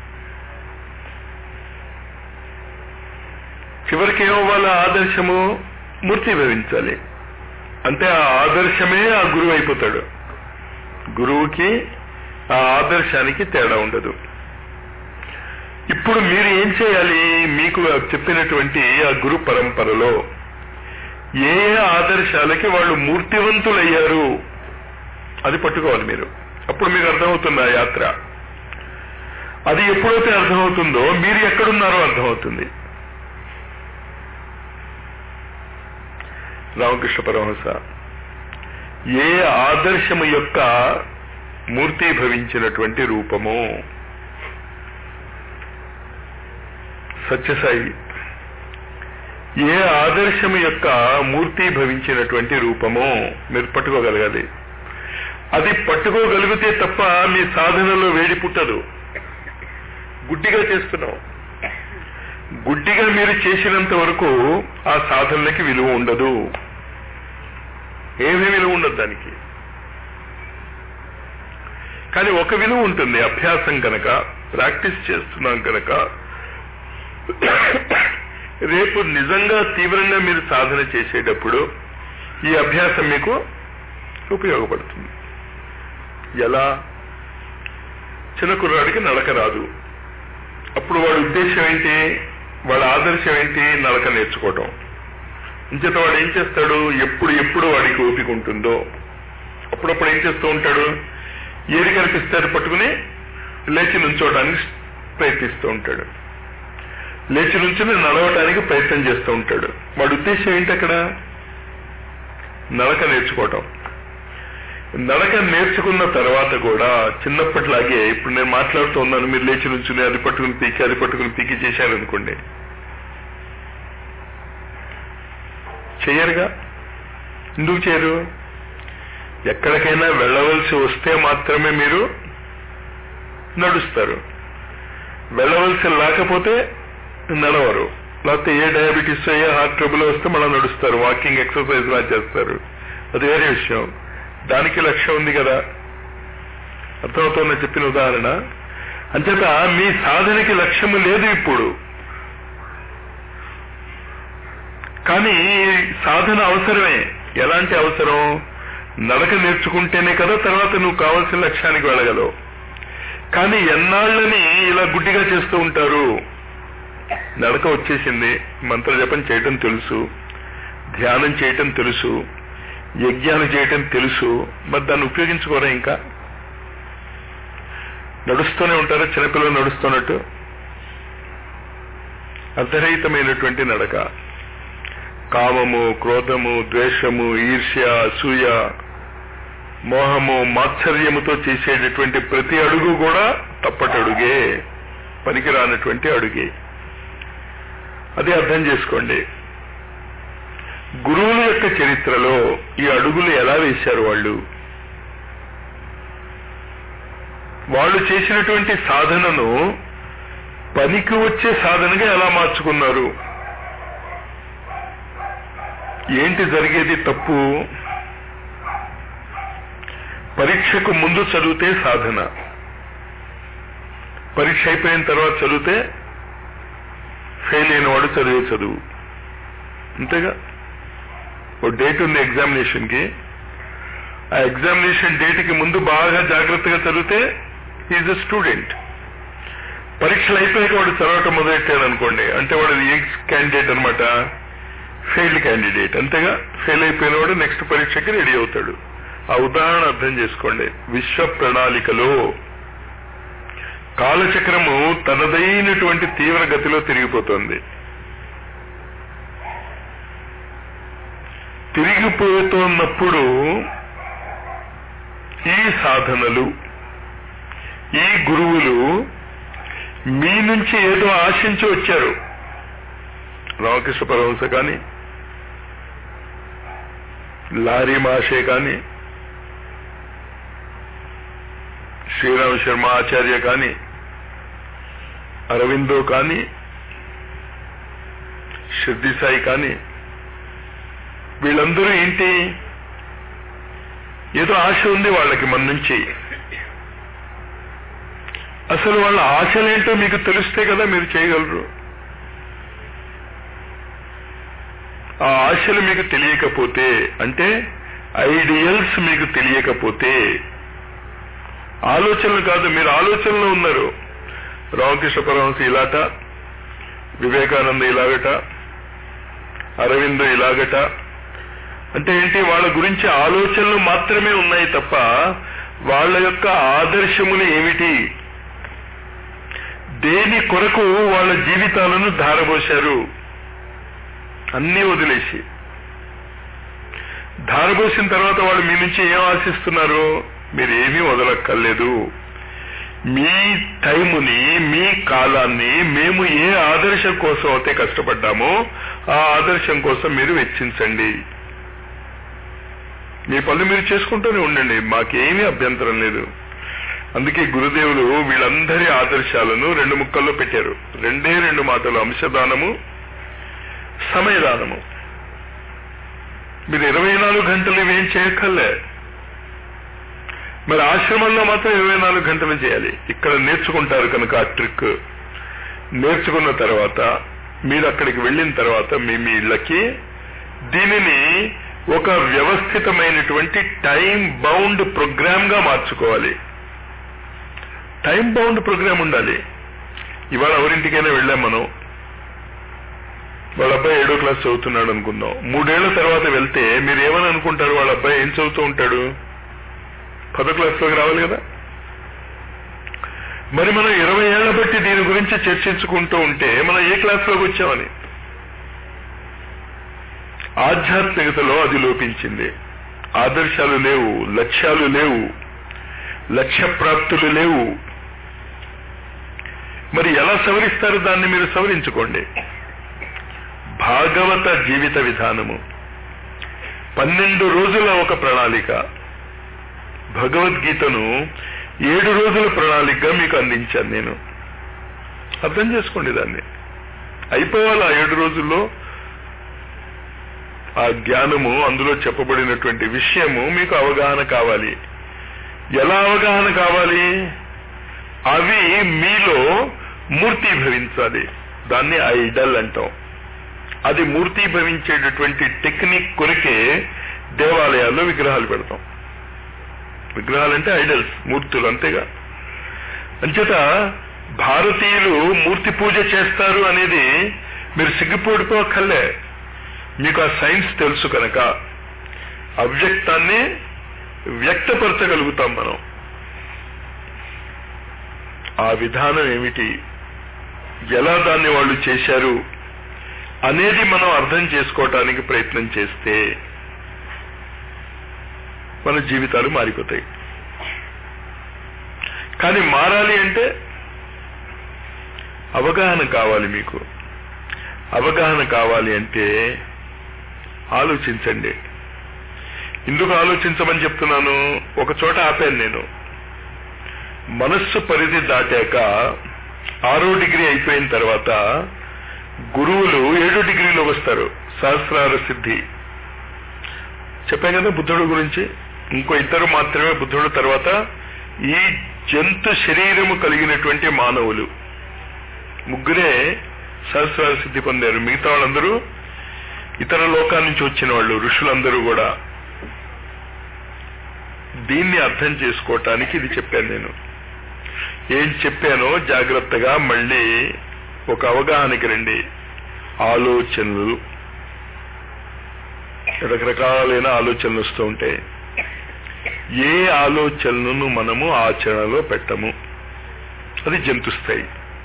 చివరికి ఏమవ్వాలి ఆదర్శము మూర్తి భవించాలి అంటే ఆ ఆదర్శమే ఆ గురువు అయిపోతాడు గురువుకి ఆ ఆదర్శానికి తేడా ఉండదు ఇప్పుడు మీరు ఏం చేయాలి మీకు చెప్పినటువంటి ఆ గురు పరంపరలో ఏ ఏ ఆదర్శాలకి వాళ్ళు మూర్తివంతులయ్యారు అది పట్టుకోవాలి మీరు అప్పుడు మీకు అర్థమవుతుంది ఆ యాత్ర అది ఎప్పుడైతే అర్థమవుతుందో మీరు ఎక్కడున్నారో అర్థమవుతుంది రామకృష్ణ పరమహంస ఏ ఆదర్శము యొక్క మూర్తీభవించినటువంటి రూపము సత్యసాయి ఏ ఆదర్శం యొక్క మూర్తి భవించినటువంటి రూపమో మీరు పట్టుకోగలగాలి అది పట్టుకోగలిగితే తప్ప మీ సాధనలో వేడి పుట్టదు గుడ్డిగా చేస్తున్నాం గుడ్డిగా మీరు చేసినంత వరకు ఆ సాధనలకి విలువ ఉండదు ఏమీ విలువ ఉండదు దానికి కానీ ఒక విలువ ఉంటుంది అభ్యాసం కనుక ప్రాక్టీస్ చేస్తున్నాం కనుక రేపు నిజంగా తీవ్రంగా మీరు సాధన చేసేటప్పుడు ఈ అభ్యాసం మీకు ఉపయోగపడుతుంది ఎలా చిన్న కుర్రాడికి నడక రాదు అప్పుడు వాడి ఉద్దేశం ఏంటి వాడి ఆదర్శం ఏంటి నడక నేర్చుకోవటం ఇంచేత వాడు ఏం చేస్తాడు ఎప్పుడు ఎప్పుడు వాడికి ఓపిక ఉంటుందో అప్పుడప్పుడు ఏం చేస్తూ ఉంటాడు ఏది కనిపిస్తే పట్టుకుని లేచి నుంచోవడానికి ప్రయత్నిస్తూ ఉంటాడు లేచి నుంచుని నడవటానికి ప్రయత్నం చేస్తూ ఉంటాడు వాడి ఉద్దేశం ఏంటి అక్కడ నడక నేర్చుకోవటం నడక నేర్చుకున్న తర్వాత కూడా చిన్నప్పటిలాగే ఇప్పుడు నేను మాట్లాడుతూ ఉన్నాను మీరు లేచి నుంచుని అది పట్టుకుని పీకి అది పట్టుకుని పీకి చేశారనుకోండి చెయ్యరుగా ఎందుకు చేయరు ఎక్కడికైనా వెళ్ళవలసి వస్తే మాత్రమే మీరు నడుస్తారు వెళ్ళవలసి లేకపోతే నడవరు లేకపోతే ఏ డయాబెటీస్ ఏ హార్ట్ ట్రబుల్ వస్తే మనం నడుస్తారు వాకింగ్ ఎక్సర్సైజ్ లా చేస్తారు అది వేరే విషయం దానికి లక్ష్యం ఉంది కదా అర్థమవుతున్న చెప్పిన ఉదాహరణ అంచేత మీ సాధనకి లక్ష్యము లేదు ఇప్పుడు కానీ సాధన అవసరమే ఎలాంటి అవసరం నడక నేర్చుకుంటేనే కదా తర్వాత నువ్వు కావాల్సిన లక్ష్యానికి వెళ్ళగలవు కానీ ఎన్నాళ్ళని ఇలా గుడ్డిగా చేస్తూ ఉంటారు నడక వచ్చేసింది మంత్ర జపం చేయటం తెలుసు ధ్యానం చేయటం తెలుసు యజ్ఞాలు చేయటం తెలుసు మరి దాన్ని ఉపయోగించుకోరా ఇంకా నడుస్తూనే ఉంటారా చిన్నపిల్లలు నడుస్తున్నట్టు అర్ధరహితమైనటువంటి నడక కామము క్రోధము ద్వేషము ఈర్ష్య అసూయ మోహము మాత్సర్యముతో చేసేటటువంటి ప్రతి అడుగు కూడా తప్పటడుగే పనికిరానటువంటి అడుగే అది అర్థం చేసుకోండి గురువుల యొక్క చరిత్రలో ఈ అడుగులు ఎలా వేశారు వాళ్ళు వాళ్ళు చేసినటువంటి సాధనను పనికి వచ్చే సాధనగా ఎలా మార్చుకున్నారు ఏంటి జరిగేది తప్పు పరీక్షకు ముందు చదివితే సాధన పరీక్ష అయిపోయిన తర్వాత చదివితే ఫెయిల్ అయిన వాడు చదివే చదువు అంతేగా ఓ డేట్ ఉంది ఎగ్జామినేషన్ కి ఆ ఎగ్జామినేషన్ డేట్ కి ముందు బాగా జాగ్రత్తగా చదివితే ఈజ్ అ స్టూడెంట్ పరీక్షలు అయిపోయాక వాడు చదవటం మొదలెట్టాడు అనుకోండి అంటే వాడు ఎగ్స్ క్యాండిడేట్ అనమాట ఫెయిల్డ్ క్యాండిడేట్ అంతేగా ఫెయిల్ అయిపోయిన వాడు నెక్స్ట్ పరీక్షకి రెడీ అవుతాడు ఆ ఉదాహరణ అర్థం చేసుకోండి విశ్వ ప్రణాళికలో కాలచక్రము తనదైనటువంటి తీవ్ర గతిలో తిరిగిపోతుంది తిరిగిపోతున్నప్పుడు ఈ సాధనలు ఈ గురువులు మీ నుంచి ఏదో ఆశించి వచ్చారు రామకృష్ణ పరమహంస కానీ లారీ మాషే కానీ శ్రీరామ శర్మ ఆచార్య కానీ అరవిందో కానీ షిర్ది సాయి కానీ వీళ్ళందరూ ఏంటి ఏదో ఆశ ఉంది వాళ్ళకి మన నుంచి అసలు వాళ్ళ ఆశలేంటో మీకు తెలిస్తే కదా మీరు చేయగలరు ఆ ఆశలు మీకు తెలియకపోతే అంటే ఐడియల్స్ మీకు తెలియకపోతే ఆలోచనలు కాదు మీరు ఆలోచనలో ఉన్నారు రామకృష్ణ పరమహంస ఇలాట వివేకానంద ఇలాగట అరవిందో ఇలాగట అంటే ఏంటి వాళ్ళ గురించి ఆలోచనలు మాత్రమే ఉన్నాయి తప్ప వాళ్ళ యొక్క ఆదర్శములు ఏమిటి దేని కొరకు వాళ్ళ జీవితాలను ధారపోశారు అన్నీ వదిలేసి ధారపోసిన తర్వాత వాళ్ళు మీ నుంచి ఏం ఆశిస్తున్నారు మీరు ఏమీ వదలక్కర్లేదు మీ టైముని మీ కాలాన్ని మేము ఏ ఆదర్శం కోసం అయితే కష్టపడ్డామో ఆ ఆదర్శం కోసం మీరు వెచ్చించండి మీ పనులు మీరు చేసుకుంటూనే ఉండండి మాకేమీ అభ్యంతరం లేదు అందుకే గురుదేవులు వీళ్ళందరి ఆదర్శాలను రెండు ముక్కల్లో పెట్టారు రెండే రెండు మాటలు అంశదానము సమయదానము మీరు ఇరవై నాలుగు గంటలు ఇవేం చేయక్కర్లే మరి ఆశ్రమంలో మాత్రం ఇరవై నాలుగు గంటలు చేయాలి ఇక్కడ నేర్చుకుంటారు కనుక ఆ ట్రిక్ నేర్చుకున్న తర్వాత మీరు అక్కడికి వెళ్ళిన తర్వాత మీ మీ ఇళ్ళకి దీనిని ఒక వ్యవస్థితమైనటువంటి టైం బౌండ్ ప్రోగ్రామ్ గా మార్చుకోవాలి టైం బౌండ్ ప్రోగ్రామ్ ఉండాలి ఇవాళ ఎవరింటికైనా వెళ్ళాం మనం వాళ్ళ అబ్బాయి ఏడో క్లాస్ చదువుతున్నాడు అనుకుందాం మూడేళ్ల తర్వాత వెళ్తే మీరు ఏమని అనుకుంటారు వాళ్ళ అబ్బాయి ఏం చదువుతూ ఉంటాడు పదో క్లాస్లోకి రావాలి కదా మరి మనం ఇరవై ఏళ్ల బట్టి దీని గురించి చర్చించుకుంటూ ఉంటే మనం ఏ క్లాస్లోకి వచ్చామని ఆధ్యాత్మికతలో అది లోపించింది ఆదర్శాలు లేవు లక్ష్యాలు లేవు లక్ష్య ప్రాప్తులు లేవు మరి ఎలా సవరిస్తారు దాన్ని మీరు సవరించుకోండి భాగవత జీవిత విధానము పన్నెండు రోజుల ఒక ప్రణాళిక భగవద్గీతను ఏడు రోజుల ప్రణాళికగా మీకు అందించాను నేను అర్థం చేసుకోండి దాన్ని అయిపోవాలి ఆ ఏడు రోజుల్లో ఆ జ్ఞానము అందులో చెప్పబడినటువంటి విషయము మీకు అవగాహన కావాలి ఎలా అవగాహన కావాలి అవి మీలో మూర్తీభవించాలి దాన్ని ఐడల్ అంటాం అది మూర్తీభవించేటటువంటి టెక్నిక్ కొరికే దేవాలయాల్లో విగ్రహాలు పెడతాం విగ్రహాలు అంటే ఐడల్స్ మూర్తులు అంతేగా అంచేత భారతీయులు మూర్తి పూజ చేస్తారు అనేది మీరు సిగ్గుపడిపోకల్లే మీకు ఆ సైన్స్ తెలుసు కనుక అవ్యక్తాన్ని వ్యక్తపరచగలుగుతాం మనం ఆ విధానం ఏమిటి ఎలా దాన్ని వాళ్ళు చేశారు అనేది మనం అర్థం చేసుకోవటానికి ప్రయత్నం చేస్తే మన జీవితాలు మారిపోతాయి కానీ మారాలి అంటే అవగాహన కావాలి మీకు అవగాహన కావాలి అంటే ఆలోచించండి ఎందుకు ఆలోచించమని చెప్తున్నాను ఒక చోట ఆపాను నేను మనస్సు పరిధి దాటాక ఆరో డిగ్రీ అయిపోయిన తర్వాత గురువులు ఏడో డిగ్రీలో వస్తారు సహస్రార సిద్ధి చెప్పాం కదా బుద్ధుడు గురించి ఇంకో ఇద్దరు మాత్రమే బుద్ధుడు తర్వాత ఈ జంతు శరీరము కలిగినటువంటి మానవులు ముగ్గురే సహస్రార సిద్ధి పొందారు మిగతా వాళ్ళందరూ ఇతర లోకాల నుంచి వచ్చిన వాళ్ళు ఋషులందరూ కూడా దీన్ని అర్థం చేసుకోవటానికి ఇది చెప్పాను నేను ఏం చెప్పానో జాగ్రత్తగా మళ్ళీ ఒక అవగాహనకి రండి ఆలోచనలు రకరకాలైన ఆలోచనలు వస్తూ ఉంటాయి ఏ ఆలోచనలను మనము ఆచరణలో పెట్టము అది జంతుస్తాయి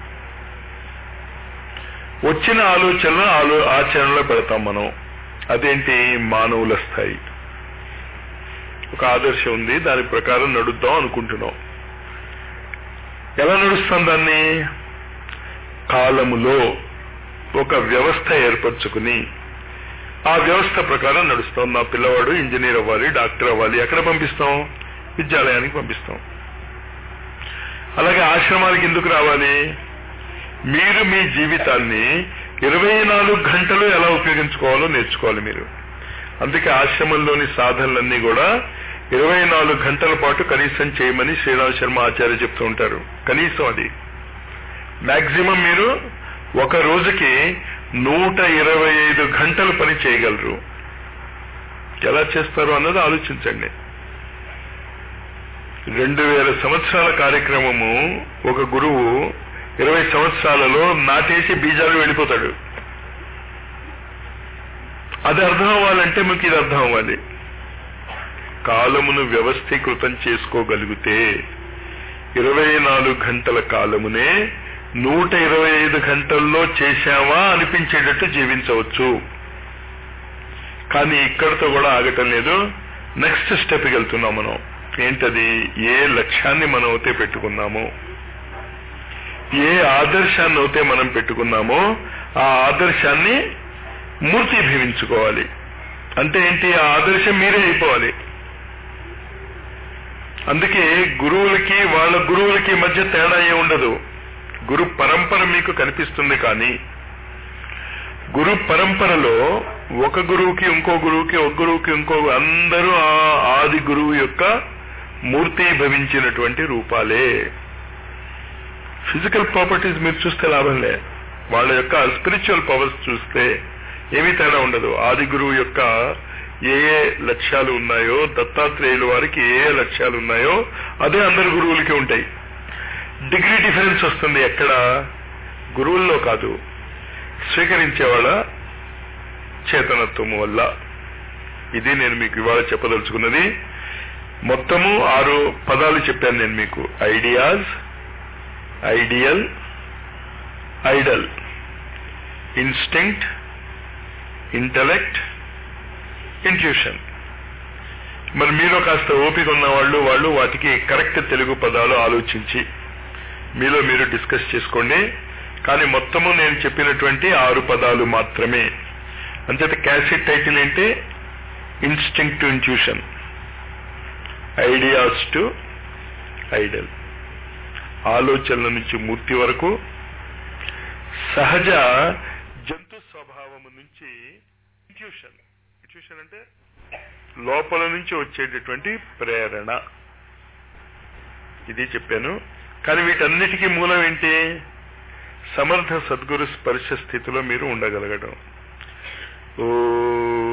వచ్చిన ఆలోచనలు ఆలో ఆచరణలో పెడతాం మనం అదేంటి మానవుల స్థాయి ఒక ఆదర్శం ఉంది దాని ప్రకారం నడుద్దాం అనుకుంటున్నాం ఎలా నడుస్తాం దాన్ని కాలములో ఒక వ్యవస్థ ఏర్పరచుకుని ఆ వ్యవస్థ ప్రకారం నడుస్తాం నా పిల్లవాడు ఇంజనీర్ అవ్వాలి డాక్టర్ అవ్వాలి ఎక్కడ పంపిస్తాం విద్యాలయానికి పంపిస్తాం అలాగే ఆశ్రమానికి ఎందుకు రావాలి మీరు మీ జీవితాన్ని ఇరవై నాలుగు గంటలు ఎలా ఉపయోగించుకోవాలో నేర్చుకోవాలి మీరు అందుకే ఆశ్రమంలోని సాధనలన్నీ కూడా ఇరవై నాలుగు గంటల పాటు కనీసం చేయమని శ్రీరామ్ శర్మ ఆచార్య చెప్తూ ఉంటారు కనీసం అది మాక్సిమం మీరు ఒక రోజుకి నూట ఇరవై ఐదు గంటలు పని చేయగలరు ఎలా చేస్తారు అన్నది ఆలోచించండి రెండు వేల సంవత్సరాల కార్యక్రమము ఒక గురువు ఇరవై సంవత్సరాలలో నాటేసి బీజాలు వెళ్ళిపోతాడు అది అర్థం అవ్వాలంటే మీకు ఇది అర్థం అవ్వాలి కాలమును వ్యవస్థీకృతం చేసుకోగలిగితే ఇరవై నాలుగు గంటల కాలమునే నూట ఇరవై ఐదు గంటల్లో చేశామా అనిపించేటట్టు జీవించవచ్చు కానీ ఇక్కడతో కూడా ఆగటం లేదు నెక్స్ట్ స్టెప్కి వెళ్తున్నాం మనం ఏంటది ఏ లక్ష్యాన్ని మనం అయితే పెట్టుకున్నామో ఏ ఆదర్శాన్ని అయితే మనం పెట్టుకున్నామో ఆ ఆదర్శాన్ని మూర్తీభవించుకోవాలి అంటే ఏంటి ఆ ఆదర్శం మీరే అయిపోవాలి అందుకే గురువులకి వాళ్ళ గురువులకి మధ్య తేడా ఏ ఉండదు గురు పరంపర మీకు కనిపిస్తుంది కానీ గురు పరంపరలో ఒక గురువుకి ఇంకో గురువుకి ఒక గురువుకి ఇంకో అందరూ ఆ ఆది గురువు యొక్క మూర్తి భవించినటువంటి రూపాలే ఫిజికల్ ప్రాపర్టీస్ మీరు చూస్తే లాభం లే వాళ్ళ యొక్క స్పిరిచువల్ పవర్స్ చూస్తే ఏమీ తేడా ఉండదు ఆది గురువు యొక్క ఏ ఏ లక్ష్యాలు ఉన్నాయో దత్తాత్రేయుల వారికి ఏ ఏ లక్ష్యాలు ఉన్నాయో అదే అందరు గురువులకి ఉంటాయి డిగ్రీ డిఫరెన్స్ వస్తుంది ఎక్కడ గురువుల్లో కాదు స్వీకరించే వాళ్ళ చేతనత్వము వల్ల ఇది నేను మీకు ఇవాళ చెప్పదలుచుకున్నది మొత్తము ఆరు పదాలు చెప్పాను నేను మీకు ideas ideal idol instinct intellect intuition మరి మీలో కాస్త ఓపిక ఉన్న వాళ్ళు వాళ్ళు వాటికి కరెక్ట్ తెలుగు పదాలు ఆలోచించి మీలో మీరు డిస్కస్ చేసుకోండి కానీ మొత్తము నేను చెప్పినటువంటి ఆరు పదాలు మాత్రమే అంచేత క్యాసెట్ టైటిల్ ఏంటి instinct to intuition ideas to idol ఆలోచనల నుంచి మూర్తి వరకు సహజ జంతు స్వభావము నుంచి ఇంట్యూషన్ ఇంట్యూషన్ అంటే లోపల నుంచి వచ్చేటటువంటి ప్రేరణ ఇది చెప్పాను కానీ వీటన్నిటికీ మూలం ఏంటి సమర్థ సద్గురు స్పర్శ స్థితిలో మీరు ఉండగలగడం ఓ